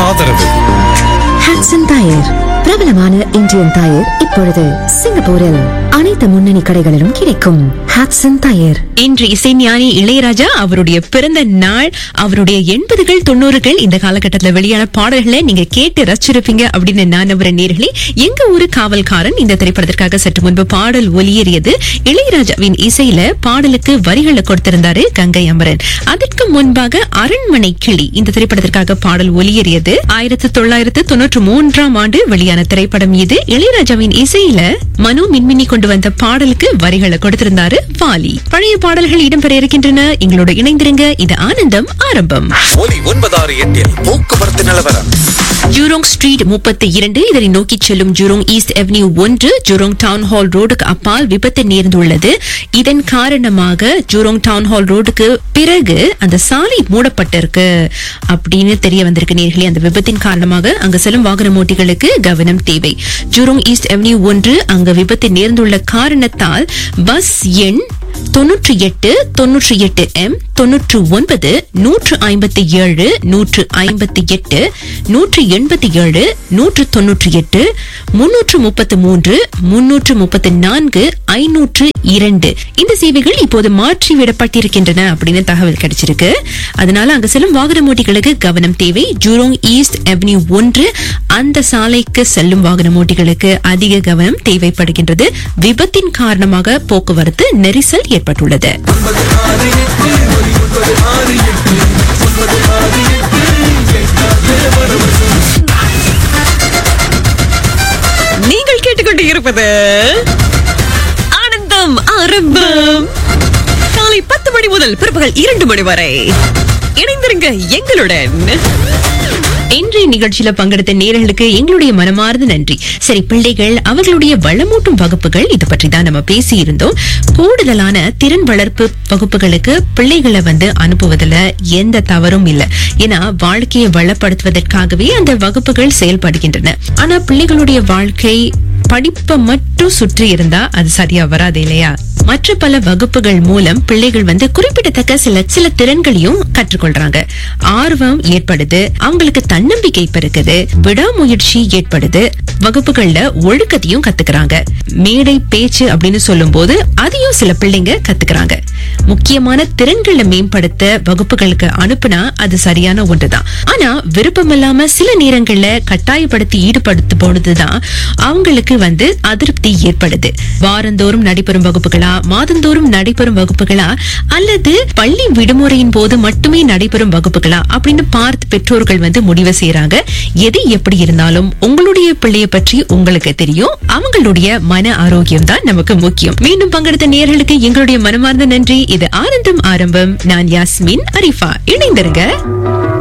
ஆதரவு ஹாட்சன் டயர் பிரபலமான Indian tyre இப்பொழுது சிங்கப்பூரில் அனைத்து முன்னணி கடைகளிலும் கிடைக்கும் ஹாட்சன் டயர் இன்று இசைஞானி இளையராஜா அவருடைய பிறந்த நாள் அவருடைய எண்பதுகள் தொண்ணூறுகள் இந்த காலகட்டத்துல வெளியான பாடல்களை நீங்க கேட்டு ரசிச்சிருப்பீங்க அப்படின்னு நான் நம்புறேன் நேர்களே எங்க ஊரு காவல்காரன் இந்த திரைப்படத்திற்காக சற்று முன்பு பாடல் ஒலியேறியது இளையராஜாவின் இசையில பாடலுக்கு வரிகளை கொடுத்திருந்தாரு கங்கை அமரன் அதற்கு முன்பாக அரண்மனை கிளி இந்த திரைப்படத்திற்காக பாடல் ஒலியேறியது ஆயிரத்தி தொள்ளாயிரத்து தொன்னூற்று மூன்றாம் ஆண்டு வெளியான திரைப்படம் இது இளையராஜாவின் இசையில மனு மின்மினி கொண்டு வந்த பாடலுக்கு வரிகளை கொடுத்திருந்தாரு வாலி பழைய பாடல்கள் இடம்பெற இருக்கின்றன எங்களோட இணைந்திருங்க இது ஆனந்தம் ஆரம்பம் ஒலி ஒன்பதாறு எட்டில் போக்குவரத்து நிலவரம் ஜூரோங் ஸ்ட்ரீட் முப்பத்தி இரண்டு இதனை நோக்கி செல்லும் ஜூரோங் ஈஸ்ட் அவென்யூ ஒன்று ஜூரோங் டவுன் ஹால் ரோடுக்கு அப்பால் விபத்து நேர்ந்துள்ளது இதன் காரணமாக ஜூரோங் டவுன் ஹால் ரோடுக்கு பிறகு அந்த சாலை மூடப்பட்டிருக்கு அப்படின்னு தெரிய வந்திருக்கு நேர்களே அந்த விபத்தின் காரணமாக அங்கு செல்லும் வாகன ஓட்டிகளுக்கு கவனம் தேவை ஜூரோங் ஈஸ்ட் அவென்யூ ஒன்று அங்கு விபத்து நேர்ந்துள்ள காரணத்தால் பஸ் எண் தொன்னூற்றி எட்டு தொன்னூற்றி எட்டு எம் தொன்னூற்று ஒன்பது நூற்று ஐம்பத்தி ஏழு நூற்று ஐம்பத்தி எட்டு நூற்று எண்பத்தி ஏழு நூற்று தொன்னூற்றி எட்டு முன்னூற்று முப்பத்து மூன்று முன்னூற்று முப்பத்து நான்கு ஐநூற்று இரண்டு இந்த சேவைகள் இப்போது மாற்றி விடப்பட்டிருக்கின்றன அப்படின்னு தகவல் கிடைச்சிருக்கு அதனால அங்க செல்லும் வாகன ஓட்டிகளுக்கு கவனம் தேவை ஜூரோங் ஈஸ்ட் அவென்யூ ஒன்று அந்த சாலைக்கு செல்லும் வாகன ஓட்டிகளுக்கு அதிக கவனம் தேவைப்படுகின்றது விபத்தின் காரணமாக போக்குவரத்து நெரிசல் ஏற்பட்டுள்ளது நீங்கள் கேட்டுக்கொண்டு இருப்பது ஆனந்தம் ஆரம்பம் காலை பத்து மணி முதல் பிற்பகல் இரண்டு மணி வரை இணைந்திருங்க எங்களுடன் இன்றைய நிகழ்ச்சியில பங்கெடுத்த நேர்களுக்கு எங்களுடைய மனமார்ந்த நன்றி சரி பிள்ளைகள் அவர்களுடைய வளமூட்டும் வகுப்புகள் இது பற்றி தான் நம்ம பேசி இருந்தோம் கூடுதலான திறன் வளர்ப்பு வகுப்புகளுக்கு பிள்ளைகளை வந்து அனுப்புவதுல எந்த தவறும் இல்லை ஏன்னா வாழ்க்கையை வளப்படுத்துவதற்காகவே அந்த வகுப்புகள் செயல்படுகின்றன ஆனா பிள்ளைகளுடைய வாழ்க்கை படிப்பை மட்டும் சுற்றி இருந்தா அது சரியா வராது இல்லையா மற்ற பல வகுப்புகள் மூலம் பிள்ளைகள் வந்து குறிப்பிடத்தக்க சில சில திறன்களையும் கற்றுக்கொள்றாங்க ஆர்வம் ஏற்படுது அவங்களுக்கு தன்னம்பிக்கை பெருக்குது விடாமுயற்சி ஏற்படுது வகுப்புகள்ல ஒழுக்கத்தையும் கத்துக்கிறாங்க மேடை பேச்சு அப்படின்னு சொல்லும் போது அதையும் சில பிள்ளைங்க கத்துக்கிறாங்க முக்கியமான திறன்களை மேம்படுத்த வகுப்புகளுக்கு அனுப்புனா அது சரியான ஒன்றுதான் ஆனா விருப்பமில்லாம சில நேரங்கள்ல கட்டாயப்படுத்தி ஈடுபடுத்தும் பொழுதுதான் அவங்களுக்கு வந்து அதிருப்தி ஏற்படுது வாரந்தோறும் நடைபெறும் வகுப்புகளா மாதந்தோறும் நடைபெறும் வகுப்புகளா அல்லது பள்ளி விடுமுறையின் போது மட்டுமே நடைபெறும் வகுப்புகளா அப்படின்னு பார்த்து பெற்றோர்கள் வந்து முடிவு செய்யறாங்க எது எப்படி இருந்தாலும் உங்களுடைய பிள்ளைய பற்றி உங்களுக்கு தெரியும் அவங்களுடைய மன ஆரோக்கியம் தான் நமக்கு முக்கியம் மீண்டும் பங்கெடுத்த நேர்களுக்கு எங்களுடைய மனமார்ந்த நன்றி இது ஆனந்தம் ஆரம்பம் நான் யாஸ்மின் அரிஃபா இணைந்திருங்க